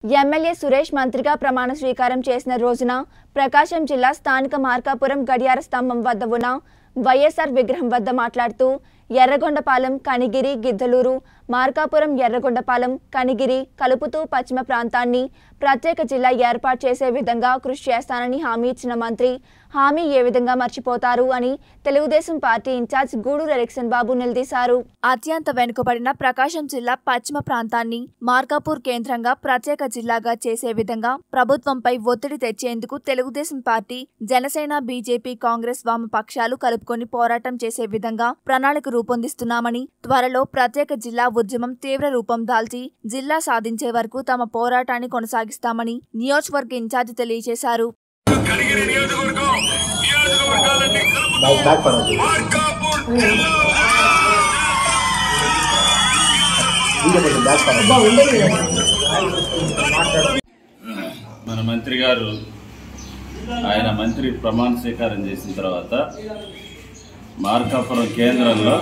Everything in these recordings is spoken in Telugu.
ఎమ్మెల్యే సురేష్ మంత్రిగా ప్రమాణ స్వీకారం చేసిన రోజున ప్రకాశం జిల్లా స్థానిక మార్కాపురం గడియార స్తంభం వద్ద ఉన్న వైఎస్ఆర్ విగ్రహం వద్ద మాట్లాడుతూ ఎర్రగొండపాలెం కనిగిరి గిద్దలూరు మార్కాపురం ఎర్రగొండపాలెం కనిగిరి కలుపుతూ పశ్చిమ ప్రాంతాన్ని ప్రత్యేక జిల్లా ఏర్పాటు చేసే విధంగా కృషి చేస్తానని హామీ ఇచ్చిన మంత్రి హామీ ఏ విధంగా మర్చిపోతారు అని Telugu Desam party incharge Gudur election Babu నిలదీశారు అత్యంత వెనుకబడిన ప్రకాశం జిల్లా పశ్చిమ ప్రాంతాన్ని మార్కాపూర్ కేంద్రంగా ప్రత్యేక జిల్లాగా చేసే విధంగా ప్రభుత్వంపై ఒత్తిడి తెచ్చేందుకు తెలుగుదేశం పార్టీ జనసేన బీజేపీ కాంగ్రెస్ వామపక్షాలు కలుపుకొని పోరాటం చేసే విధంగా ప్రణాళిక రూపొందిస్తున్నామని త్వరలో ప్రత్యేక జిల్లా ఉద్యమం తీవ్ర రూపం దాల్చి జిల్లా సాధించే వరకు తమ పోరాటాన్ని కొనసాగిస్తామని నియోజకవర్గ ఇన్ఛార్జి తెలియజేశారు కనిగిరి నియోజకవర్గం నియోజకవర్గాలన్నీ బ్యాక్ బ్యాక్ పడదు మార్కాపూర్ జిల్లా వీడియో కొంచెం బ్యాక్ పడదు మన మంత్రి గారు ఆయన మంత్రి ప్రమాణ స్వీకారం చేసిన తర్వాత మార్కాపురం కేంద్రంలో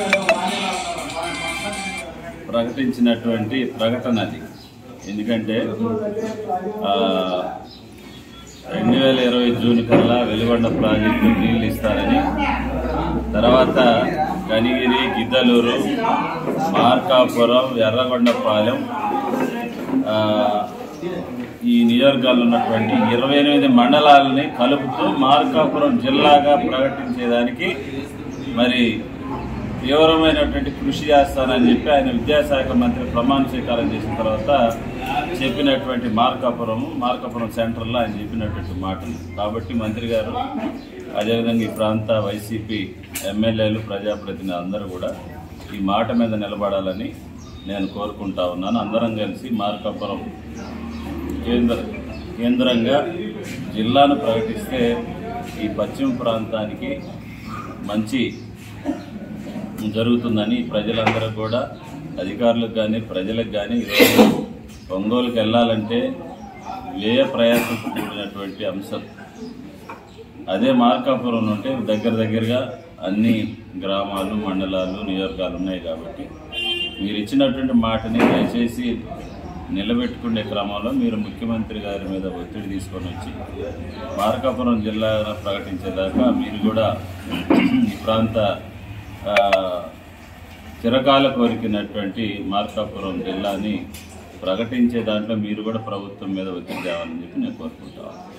ప్రకటించినటువంటి ప్రకటన అది ఎందుకంటే ఆ, రెండు వేల ఇరవై జూన్ కల్లా వెలుగొండ ప్రాజెక్టు నీళ్లు ఇస్తారని తర్వాత కనిగిరి గిద్దలూరు మార్కాపురం ఎర్రగొండపాలెం ఆ, ఈ నియోజకవర్గాల్లో ఉన్నటువంటి ఇరవై ఎనిమిది మండలాలని కలుపుతూ మార్కాపురం జిల్లాగా ప్రకటించేదానికి మరి తీవ్రమైనటువంటి కృషి చేస్తానని చెప్పి ఆయన విద్యాశాఖ మంత్రి ప్రమాణ స్వీకారం చేసిన తర్వాత చెప్పినటువంటి మార్కాపురం మార్కాపురం సెంటర్లో ఆయన చెప్పినటువంటి మాటలు కాబట్టి మంత్రి గారు అదేవిధంగా ఈ ప్రాంత వైసీపీ ఎమ్మెల్యేలు ప్రజాప్రతినిధులు అందరూ కూడా ఈ మాట మీద నిలబడాలని నేను కోరుకుంటా ఉన్నాను అందరం కలిసి మార్కాపురం కేంద్ర కేంద్రంగా జిల్లాను ప్రకటిస్తే ఈ పశ్చిమ ప్రాంతానికి మంచి జరుగుతుందని ప్రజలందరూ కూడా అధికారులకు కానీ ప్రజలకు కానీ ఈరోజు ఒంగోలుకి వెళ్ళాలంటే వ్యయ ప్రయాసంతో కూడినటువంటి అంశం అదే మార్కాపురం ఉంటే దగ్గర దగ్గరగా అన్ని గ్రామాలు మండలాలు నియోజకాలు ఉన్నాయి కాబట్టి మీరు ఇచ్చినటువంటి మాటని దయచేసి నిలబెట్టుకునే క్రమంలో మీరు ముఖ్యమంత్రి గారి మీద ఒత్తిడి తీసుకొని వచ్చి మార్కాపురం జిల్లా ప్రకటించేదాకా మీరు కూడా ఈ ప్రాంత ఆ, చిరకాల కోరికినటువంటి మార్కాపురం జిల్లాని ప్రకటించే దాంట్లో మీరు కూడా ప్రభుత్వం మీద ఒత్తిడి తేవాలని చెప్పి నేను కోరుకుంటాను